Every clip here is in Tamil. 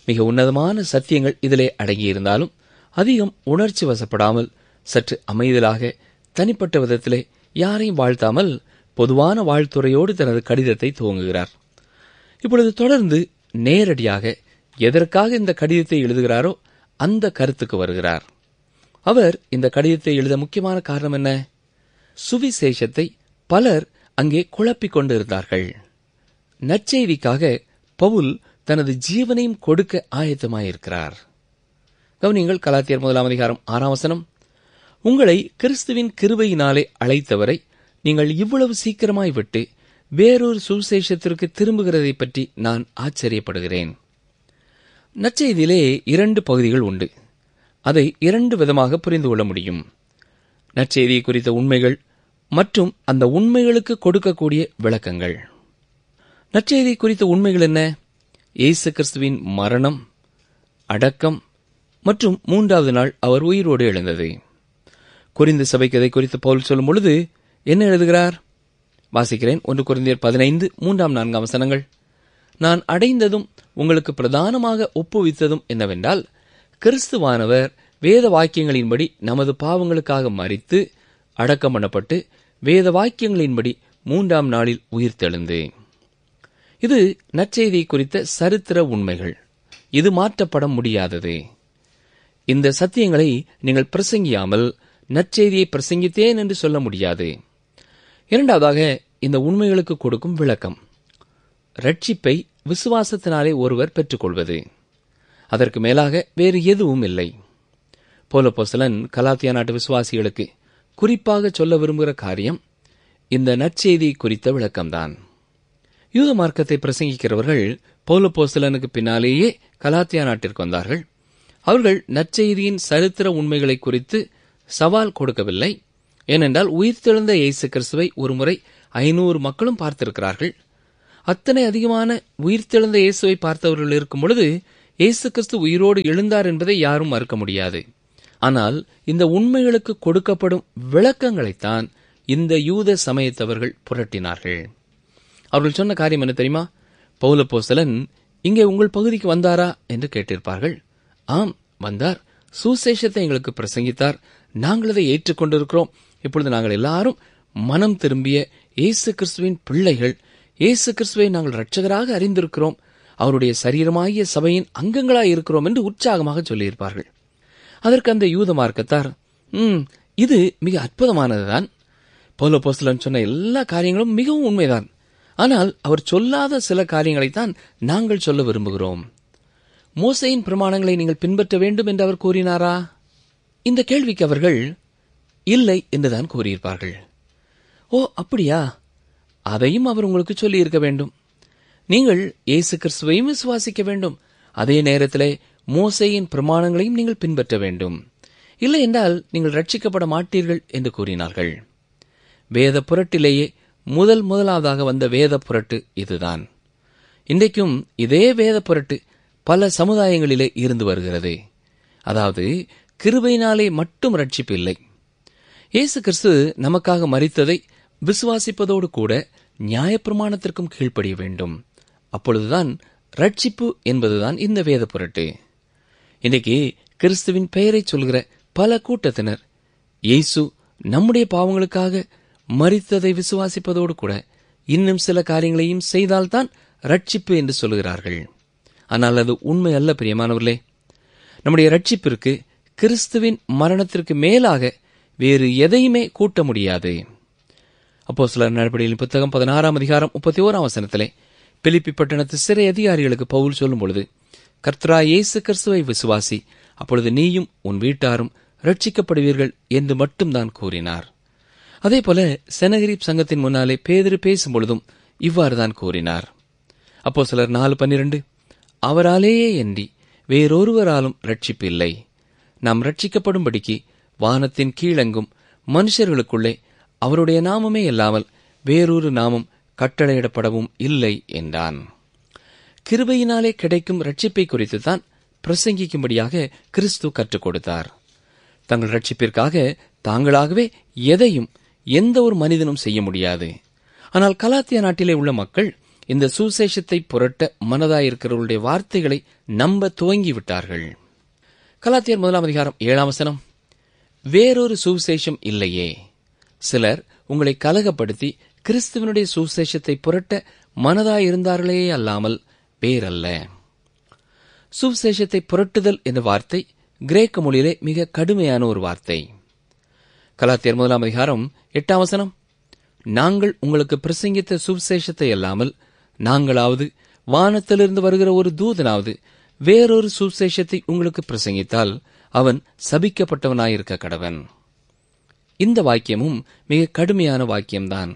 மிக உன்னதமான சத்தியங்கள் இதிலே அடங்கியிருந்தாலும் அதிகம் உணர்ச்சி வசப்படாமல் சற்று அமைதலாக தனிப்பட்ட விதத்திலே யாரையும் வாழ்த்தாமல் பொதுவான வாழ்த்துறையோடு தனது கடிதத்தை துவங்குகிறார் இப்பொழுது தொடர்ந்து நேரடியாக எதற்காக இந்த கடிதத்தை எழுதுகிறாரோ அந்த கருத்துக்கு வருகிறார் அவர் இந்த கடிதத்தை எழுத முக்கியமான காரணம் என்ன சுவிசேஷத்தை பலர் அங்கே குழப்பிக் கொண்டிருந்தார்கள் நற்செய்திக்காக பவுல் தனது ஜீவனையும் கொடுக்க ஆயத்தமாயிருக்கிறார் கவனியங்கள் கலாத்தியர் முதலாம் அதிகாரம் ஆறாம் வசனம் உங்களை கிறிஸ்துவின் கிருபையினாலே அழைத்தவரை நீங்கள் இவ்வளவு சீக்கிரமாய் விட்டு வேறொரு சுவிசேஷத்திற்கு திரும்புகிறதை பற்றி நான் ஆச்சரியப்படுகிறேன் நற்செய்தியிலே இரண்டு பகுதிகள் உண்டு அதை இரண்டு விதமாக புரிந்து கொள்ள முடியும் நற்செய்தி குறித்த உண்மைகள் மற்றும் அந்த உண்மைகளுக்கு கொடுக்கக்கூடிய விளக்கங்கள் நற்செய்தி குறித்த உண்மைகள் என்ன இயேசு கிறிஸ்துவின் மரணம் அடக்கம் மற்றும் மூன்றாவது நாள் அவர் உயிரோடு எழுந்தது குறிந்த சபைக்கு அதை குறித்து பவுல் சொல்லும் பொழுது என்ன எழுதுகிறார் வாசிக்கிறேன் ஒன்று குறைந்தியர் பதினைந்து மூன்றாம் நான்காம் வசனங்கள் நான் அடைந்ததும் உங்களுக்கு பிரதானமாக ஒப்புவித்ததும் என்னவென்றால் கிறிஸ்துவானவர் வேத வாக்கியங்களின்படி நமது பாவங்களுக்காக மறித்து அடக்கம் பண்ணப்பட்டு வேத வாக்கியங்களின்படி மூன்றாம் நாளில் உயிர்த்தெழுந்து இது நற்செய்தி குறித்த சரித்திர உண்மைகள் இது மாற்றப்பட முடியாதது இந்த சத்தியங்களை நீங்கள் பிரசங்கியாமல் நற்செய்தியை பிரசங்கித்தேன் என்று சொல்ல முடியாது இரண்டாவதாக இந்த உண்மைகளுக்கு கொடுக்கும் விளக்கம் ரட்சிப்பை விசுவாசத்தினாலே ஒருவர் பெற்றுக்கொள்வது அதற்கு மேலாக வேறு எதுவும் இல்லை போலப்போசலன் கலாத்தியா நாட்டு விசுவாசிகளுக்கு குறிப்பாக சொல்ல விரும்புகிற காரியம் இந்த நற்செய்தி குறித்த விளக்கம்தான் யூத மார்க்கத்தை பிரசங்கிக்கிறவர்கள் பௌலப்போஸ்தலனுக்கு பின்னாலேயே கலாத்தியா நாட்டிற்கு வந்தார்கள் அவர்கள் நற்செய்தியின் சரித்திர உண்மைகளை குறித்து சவால் கொடுக்கவில்லை ஏனென்றால் உயிர்த்தெழுந்த இயேசு கிறிஸ்துவை ஒருமுறை ஐநூறு மக்களும் பார்த்திருக்கிறார்கள் அத்தனை அதிகமான உயிர்த்தெழுந்த இயேசுவை பார்த்தவர்கள் இருக்கும் பொழுது இயேசு கிறிஸ்து உயிரோடு எழுந்தார் என்பதை யாரும் மறுக்க முடியாது ஆனால் இந்த உண்மைகளுக்கு கொடுக்கப்படும் விளக்கங்களைத்தான் இந்த யூத சமயத்தவர்கள் புரட்டினார்கள் அவர்கள் சொன்ன காரியம் என்ன தெரியுமா பௌலப்போஸ்தலன் இங்கே உங்கள் பகுதிக்கு வந்தாரா என்று கேட்டிருப்பார்கள் ஆம் வந்தார் சுசேஷத்தை எங்களுக்கு பிரசங்கித்தார் நாங்கள் அதை ஏற்றுக்கொண்டிருக்கிறோம் இப்பொழுது நாங்கள் எல்லாரும் மனம் திரும்பிய இயேசு கிறிஸ்துவின் பிள்ளைகள் இயேசு கிறிஸ்துவை நாங்கள் இரட்சகராக அறிந்திருக்கிறோம் அவருடைய சரீரமாகிய சபையின் அங்கங்களாய் இருக்கிறோம் என்று உற்சாகமாக சொல்லியிருப்பார்கள் அதற்கு அந்த யூத மார்க்கத்தார் ம் இது மிக அற்புதமானதுதான் பௌல போஸ்தலன் சொன்ன எல்லா காரியங்களும் மிகவும் உண்மைதான் ஆனால் அவர் சொல்லாத சில காரியங்களைத்தான் நாங்கள் சொல்ல விரும்புகிறோம் மோசையின் பிரமாணங்களை நீங்கள் பின்பற்ற வேண்டும் என்று அவர் கூறினாரா இந்த கேள்விக்கு அவர்கள் இல்லை என்றுதான் கூறியிருப்பார்கள் ஓ அப்படியா அதையும் அவர் உங்களுக்கு சொல்லி இருக்க வேண்டும் நீங்கள் இயேசு கிறிஸ்துவையும் விசுவாசிக்க வேண்டும் அதே நேரத்திலே மோசையின் பிரமாணங்களையும் நீங்கள் பின்பற்ற வேண்டும் இல்லை என்றால் நீங்கள் ரட்சிக்கப்பட மாட்டீர்கள் என்று கூறினார்கள் வேத புரட்டிலேயே முதல் முதலாவதாக வந்த வேத புரட்டு இதுதான் இன்றைக்கும் இதே வேத புரட்டு பல சமுதாயங்களிலே இருந்து வருகிறது அதாவது கிருபையினாலே மட்டும் ரட்சிப்பு இல்லை இயேசு கிறிஸ்து நமக்காக மறித்ததை விசுவாசிப்பதோடு கூட நியாயப்பிரமாணத்திற்கும் கீழ்ப்படிய வேண்டும் அப்பொழுதுதான் ரட்சிப்பு என்பதுதான் இந்த வேத புரட்டு இன்றைக்கு கிறிஸ்துவின் பெயரை சொல்கிற பல கூட்டத்தினர் இயேசு நம்முடைய பாவங்களுக்காக மறித்ததை விசுவாசிப்பதோடு கூட இன்னும் சில காரியங்களையும் செய்தால்தான் ரட்சிப்பு என்று சொல்கிறார்கள் ஆனால் அது உண்மை அல்ல பிரியமானவர்களே நம்முடைய ரட்சிப்பிற்கு கிறிஸ்துவின் மரணத்திற்கு மேலாக வேறு எதையுமே கூட்ட முடியாது அப்போ சில நடவடிக்கையின் புத்தகம் பதினாறாம் அதிகாரம் முப்பத்தி ஓராம் வசனத்திலே பிலிப்பி பட்டணத்து சிறை அதிகாரிகளுக்கு பவுல் சொல்லும் பொழுது கர்த்தரா இயேசு கிறிஸ்துவை விசுவாசி அப்பொழுது நீயும் உன் வீட்டாரும் ரட்சிக்கப்படுவீர்கள் என்று மட்டும்தான் கூறினார் அதே போல செனகிரிப் சங்கத்தின் முன்னாலே பேதிரு பேசும் பொழுதும் இவ்வாறுதான் கூறினார் அப்போ சிலர் நாலு பன்னிரண்டு அவராலேயே என்றி வேறொருவராலும் ரட்சிப்பு இல்லை நாம் ரட்சிக்கப்படும்படிக்கு வானத்தின் கீழெங்கும் மனுஷர்களுக்குள்ளே அவருடைய நாமமே இல்லாமல் வேறொரு நாமம் கட்டளையிடப்படவும் இல்லை என்றான் கிருபையினாலே கிடைக்கும் ரட்சிப்பை குறித்துத்தான் பிரசங்கிக்கும்படியாக கிறிஸ்து கற்றுக் கொடுத்தார் தங்கள் ரட்சிப்பிற்காக தாங்களாகவே எதையும் எந்த ஒரு மனிதனும் செய்ய முடியாது ஆனால் கலாத்திய நாட்டிலே உள்ள மக்கள் இந்த சுசேஷத்தை புரட்ட மனதாயிருக்கிறவர்களுடைய வார்த்தைகளை நம்ப துவங்கிவிட்டார்கள் கலாத்தியர் முதலாம் அதிகாரம் ஏழாம் வசனம் வேறொரு சுவிசேஷம் இல்லையே சிலர் உங்களை கலகப்படுத்தி கிறிஸ்துவனுடைய சுவிசேஷத்தை புரட்ட மனதாயிருந்தார்களே அல்லாமல் வேறல்ல சுவிசேஷத்தை புரட்டுதல் என்ற வார்த்தை கிரேக்க மொழியிலே மிக கடுமையான ஒரு வார்த்தை கலாத்தியர் முதலாம் அதிகாரம் எட்டாம் வசனம் நாங்கள் உங்களுக்கு பிரசங்கித்த சுவிசேஷத்தை அல்லாமல் நாங்களாவது வானத்திலிருந்து வருகிற ஒரு தூதனாவது வேறொரு சுவிசேஷத்தை உங்களுக்கு பிரசங்கித்தால் அவன் சபிக்கப்பட்டவனாயிருக்க கடவன் இந்த வாக்கியமும் மிக கடுமையான வாக்கியம்தான்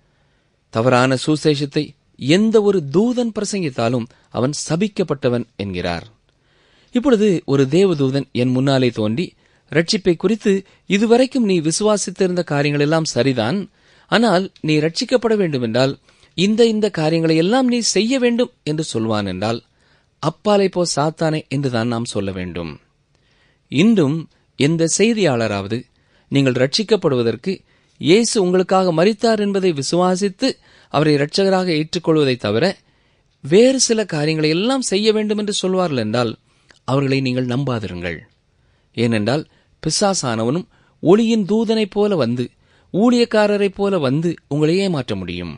தவறான சுசேஷத்தை எந்த ஒரு தூதன் பிரசங்கித்தாலும் அவன் சபிக்கப்பட்டவன் என்கிறார் இப்பொழுது ஒரு தேவதூதன் என் முன்னாலே தோன்றி ரட்சிப்பை குறித்து இதுவரைக்கும் நீ விசுவாசித்திருந்த காரியங்கள் எல்லாம் சரிதான் ஆனால் நீ ரட்சிக்கப்பட வேண்டுமென்றால் இந்த இந்த காரியங்களை எல்லாம் நீ செய்ய வேண்டும் என்று சொல்வான் என்றால் அப்பாலை போ சாத்தானே என்றுதான் நாம் சொல்ல வேண்டும் இன்றும் எந்த செய்தியாளராவது நீங்கள் ரட்சிக்கப்படுவதற்கு இயேசு உங்களுக்காக மரித்தார் என்பதை விசுவாசித்து அவரை இரட்சகராக ஏற்றுக்கொள்வதை தவிர வேறு சில காரியங்களை எல்லாம் செய்ய வேண்டும் என்று சொல்வார்கள் என்றால் அவர்களை நீங்கள் நம்பாதிருங்கள் ஏனென்றால் பிசாசானவனும் ஒளியின் தூதனைப் போல வந்து ஊழியக்காரரைப் போல வந்து உங்களை ஏமாற்ற முடியும்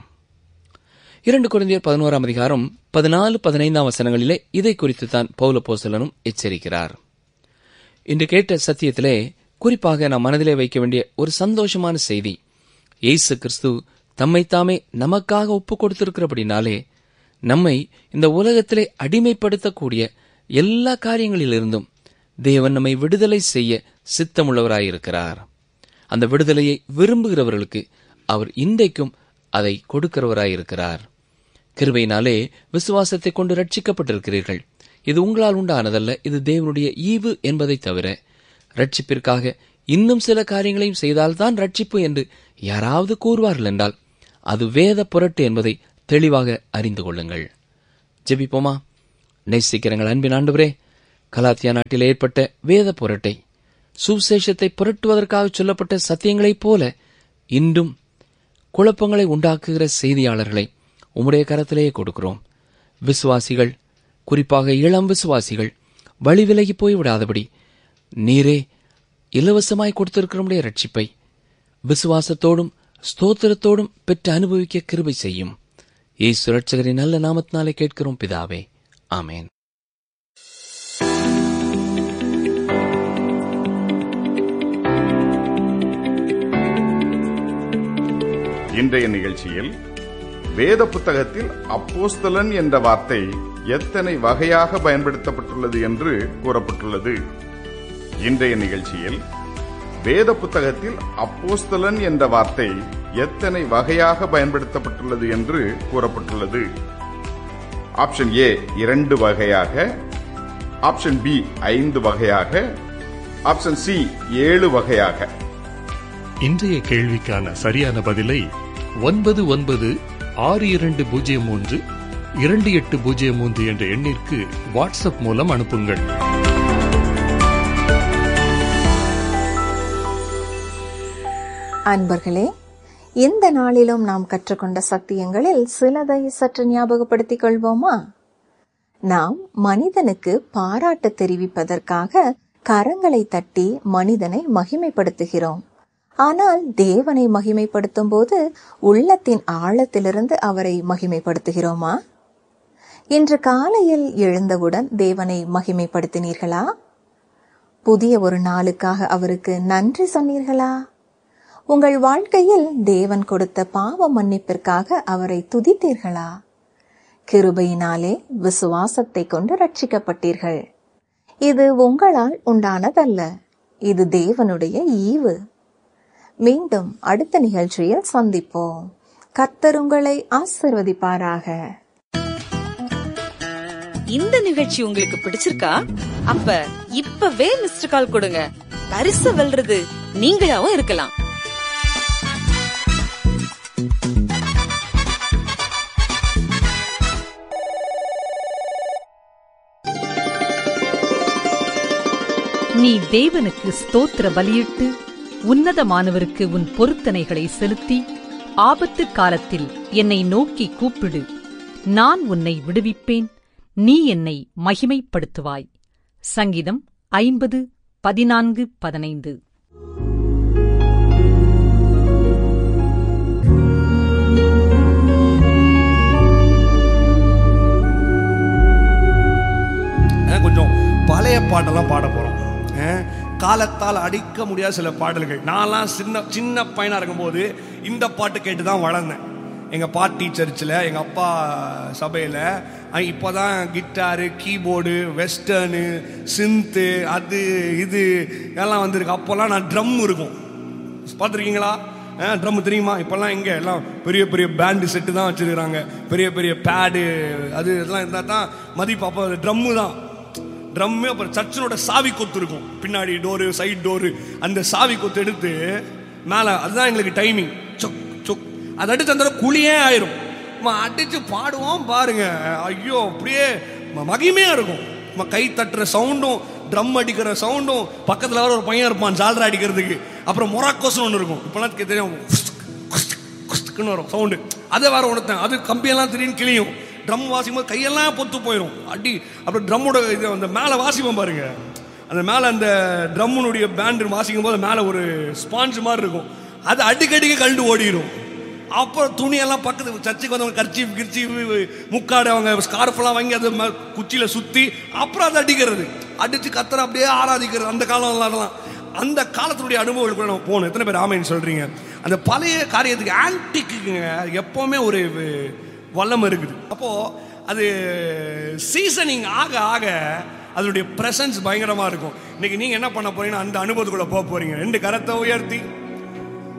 இரண்டு குழந்தையர் பதினோராம் அதிகாரம் பதினாலு பதினைந்தாம் வசனங்களிலே இதை குறித்து தான் பௌலப்போசலனும் எச்சரிக்கிறார் இன்று கேட்ட சத்தியத்திலே குறிப்பாக நாம் மனதிலே வைக்க வேண்டிய ஒரு சந்தோஷமான செய்தி இயேசு கிறிஸ்து தம்மைத்தாமே நமக்காக ஒப்புக் கொடுத்திருக்கிறபடினாலே நம்மை இந்த உலகத்திலே அடிமைப்படுத்தக்கூடிய எல்லா காரியங்களிலிருந்தும் தேவன் நம்மை விடுதலை செய்ய சித்தமுள்ளவராயிருக்கிறார் அந்த விடுதலையை விரும்புகிறவர்களுக்கு அவர் இன்றைக்கும் அதை கொடுக்கிறவராயிருக்கிறார் கிருபையினாலே விசுவாசத்தை கொண்டு ரட்சிக்கப்பட்டிருக்கிறீர்கள் இது உங்களால் உண்டானதல்ல இது தேவனுடைய ஈவு என்பதை தவிர ரட்சிப்பிற்காக இன்னும் சில காரியங்களையும் செய்தால்தான் ரட்சிப்பு என்று யாராவது கூறுவார்கள் என்றால் அது வேத புரட்டு என்பதை தெளிவாக அறிந்து கொள்ளுங்கள் ஜெபிப்போமா நேசிக்கிறங்கள் அன்பின் ஆண்டவரே கலாத்தியா நாட்டில் ஏற்பட்ட வேத புரட்டை சுவிசேஷத்தை புரட்டுவதற்காக சொல்லப்பட்ட சத்தியங்களைப் போல இன்றும் குழப்பங்களை உண்டாக்குகிற செய்தியாளர்களை உம்முடைய கரத்திலேயே கொடுக்கிறோம் விசுவாசிகள் குறிப்பாக இளம் விசுவாசிகள் வழி விலகி போய்விடாதபடி நீரே இலவசமாய் கொடுத்திருக்கிறோமுடைய ரட்சிப்பை விசுவாசத்தோடும் ஸ்தோத்திரத்தோடும் பெற்று அனுபவிக்க கிருபை செய்யும் இயேசு ரட்சகரின் நல்ல நாமத்தினாலே கேட்கிறோம் பிதாவே ஆமேன் இன்றைய நிகழ்ச்சியில் வேத புத்தகத்தில் அப்போஸ்தலன் என்ற வார்த்தை எத்தனை வகையாக பயன்படுத்தப்பட்டுள்ளது என்று கூறப்பட்டுள்ளது இன்றைய நிகழ்ச்சியில் வேத புத்தகத்தில் அப்போஸ்தலன் என்ற வார்த்தை எத்தனை வகையாக பயன்படுத்தப்பட்டுள்ளது என்று கூறப்பட்டுள்ளது ஆப்ஷன் ஏ இரண்டு வகையாக ஆப்ஷன் பி ஐந்து வகையாக ஆப்ஷன் சி ஏழு வகையாக இன்றைய கேள்விக்கான சரியான பதிலை ஒன்பது ஒன்பது ஆறு இரண்டு பூஜ்ஜியம் மூன்று இரண்டு எட்டு பூஜ்ஜியம் மூன்று என்ற எண்ணிற்கு வாட்ஸ்அப் மூலம் அனுப்புங்கள் அன்பர்களே இந்த நாளிலும் நாம் கற்றுக்கொண்ட சத்தியங்களில் சிலதை சற்று ஞாபகப்படுத்திக் கொள்வோமா நாம் மனிதனுக்கு பாராட்டு தெரிவிப்பதற்காக கரங்களை தட்டி மனிதனை மகிமைப்படுத்துகிறோம் ஆனால் தேவனை மகிமைப்படுத்தும் போது உள்ளத்தின் ஆழத்திலிருந்து அவரை மகிமைப்படுத்துகிறோமா இன்று காலையில் எழுந்தவுடன் தேவனை மகிமைப்படுத்தினீர்களா புதிய ஒரு நாளுக்காக அவருக்கு நன்றி சொன்னீர்களா உங்கள் வாழ்க்கையில் தேவன் கொடுத்த பாவ மன்னிப்பிற்காக அவரை துதித்தீர்களா கிருபையினாலே விசுவாசத்தை கொண்டு ரட்சிக்கப்பட்டீர்கள் இது உங்களால் உண்டானதல்ல இது தேவனுடைய ஈவு மீண்டும் அடுத்த நிகழ்ச்சியில் சந்திப்போம் கர்த்தர் உங்களை ஆசிர்வதிப்பாராக இந்த நிகழ்ச்சி உங்களுக்கு பிடிச்சிருக்கா அப்ப இப்பவே மிஸ்டர் கால் கொடுங்க பரிசு வெல்றது நீங்களாவும் இருக்கலாம் நீ தேவனுக்கு ஸ்தோத்திர பலியிட்டு உன்னதமானவருக்கு உன் பொருத்தனைகளை செலுத்தி ஆபத்து காலத்தில் என்னை நோக்கி கூப்பிடு நான் உன்னை விடுவிப்பேன் நீ என்னை மகிமைப்படுத்துவாய் சங்கீதம் ஐம்பது பதினான்கு பதினைந்து அஹ் கொஞ்சம் பழைய பாட்டெல்லாம் பாட போகிறோம் காலத்தால் அடிக்க முடியாத சில பாடல்கள் நான்லாம் சின்ன சின்ன பையனாக இருக்கும்போது இந்த பாட்டு கேட்டு தான் வளர்ந்தேன் எங்கள் பாட்டி சர்ச்சில் எங்கள் அப்பா சபையில் இப்போ தான் கிட்டாரு கீபோர்டு வெஸ்டர்னு சிந்து அது இது எல்லாம் வந்திருக்கு அப்போல்லாம் நான் ட்ரம் இருக்கும் பார்த்துருக்கீங்களா ட்ரம் தெரியுமா இப்போல்லாம் எங்கே எல்லாம் பெரிய பெரிய பேண்டு செட்டு தான் வச்சுருக்கிறாங்க பெரிய பெரிய பேடு அது இதெல்லாம் இருந்தால் தான் மதிப்பு அப்போ ட்ரம்மு தான் ட்ரம்மு அப்புறம் சர்ச்சினோட சாவி கொத்து இருக்கும் பின்னாடி டோரு சைடு டோரு அந்த சாவி கொத்து எடுத்து மேலே அதுதான் எங்களுக்கு டைமிங் சொக் சொக் அதை அடிச்சு அந்த குழியே ஆயிரும் நம்ம அடிச்சு பாடுவோம் பாருங்க ஐயோ அப்படியே ம- மகிமையா இருக்கும் நம்ம கை தட்டுற சவுண்டும் ட்ரம் அடிக்கிற சவுண்டும் பக்கத்தில் வர ஒரு பையன் இருப்பான் ஜால்ரா அடிக்கிறதுக்கு அப்புறம் மொராக்கோஸ்னு ஒன்று இருக்கும் இப்போலாம் தெரியும் குஸ்துக், குஸ்துக், குஸ்துக்குன்னு வரும் சவுண்டு அதை வேற உணர்த்தேன் அது கம்பியெல்லாம் திடீர்னு கிளியும் ட்ரம் வாசிக்கும் போது கையெல்லாம் பொத்து போயிடும் அடி அப்புறம் ட்ரம்மோட இது அந்த மேலே வாசிப்போம் பாருங்க அந்த மேலே அந்த ட்ரம்முனுடைய பேண்டு வாசிக்கும் போது மேலே ஒரு ஸ்பாஞ்ச் மாதிரி இருக்கும் அது அடிக்கடிக்கு கழண்டு ஓடிடும் அப்புறம் துணியெல்லாம் பக்கத்து சர்ச்சுக்கு வந்தவங்க கர்ச்சி கிர்ச்சி முக்காடு அவங்க ஸ்கார்ஃபெல்லாம் வாங்கி அதை ம- குச்சியில சுற்றி அப்புறம் அதை அடிக்கிறது அடித்து கத்துற அப்படியே ஆராதிக்கிறது அந்த காலம் அதெல்லாம் அந்த காலத்தினுடைய அனுபவங்கள் கூட நம்ம போகணும் எத்தனை பேர் ஆமைன்னு சொல்றீங்க அந்த பழைய காரியத்துக்கு ஆன்டிக்குங்க எப்பவுமே ஒரு வி- வல்லம் இருக்குது அப்போ அது சீசனிங் ஆக ஆக அதனுடைய பிரசன்ஸ் பயங்கரமா இருக்கும் இன்னைக்கு நீங்க என்ன பண்ண போறீங்கன்னா அந்த அனுபவத்துக்குள்ள போக போறீங்க ரெண்டு கரத்தை உயர்த்தி